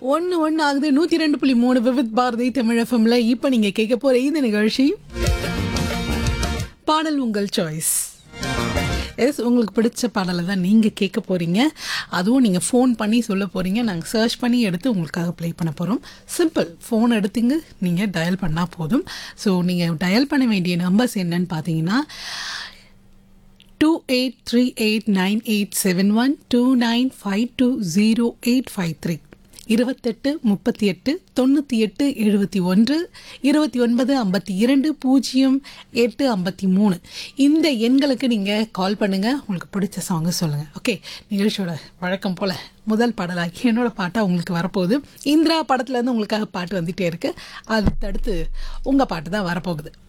ஒன்று ஒன்று ஆகுது நூற்றி ரெண்டு புள்ளி மூணு விவித் பாரதி தமிழ் எஃப்எம்ல இப்போ நீங்கள் கேட்க போகிற இந்த நிகழ்ச்சி பாடல் உங்கள் சாய்ஸ் எஸ் உங்களுக்கு பிடிச்ச பாடலை தான் நீங்கள் கேட்க போகிறீங்க அதுவும் நீங்கள் ஃபோன் பண்ணி சொல்ல போகிறீங்க நாங்கள் சர்ச் பண்ணி எடுத்து உங்களுக்காக ப்ளே பண்ண போகிறோம் சிம்பிள் ஃபோன் எடுத்துங்க நீங்கள் டயல் பண்ணால் போதும் ஸோ நீங்கள் டயல் பண்ண வேண்டிய நம்பர்ஸ் என்னன்னு பார்த்தீங்கன்னா two eight three eight nine eight seven one two nine five two zero eight five three இருபத்தெட்டு முப்பத்தி எட்டு தொண்ணூற்றி எட்டு எழுபத்தி ஒன்று இருபத்தி ஒன்பது ஐம்பத்தி இரண்டு பூஜ்ஜியம் எட்டு ஐம்பத்தி மூணு இந்த எண்களுக்கு நீங்கள் கால் பண்ணுங்கள் உங்களுக்கு பிடிச்ச சாங்கு சொல்லுங்கள் ஓகே நிகழ்ச்சியோட வழக்கம் போல் முதல் பாடலாகி என்னோட பாட்டாக உங்களுக்கு வரப்போகுது இந்திரா படத்துலேருந்து உங்களுக்காக பாட்டு வந்துகிட்டே இருக்குது அது தடுத்து உங்கள் பாட்டு தான் வரப்போகுது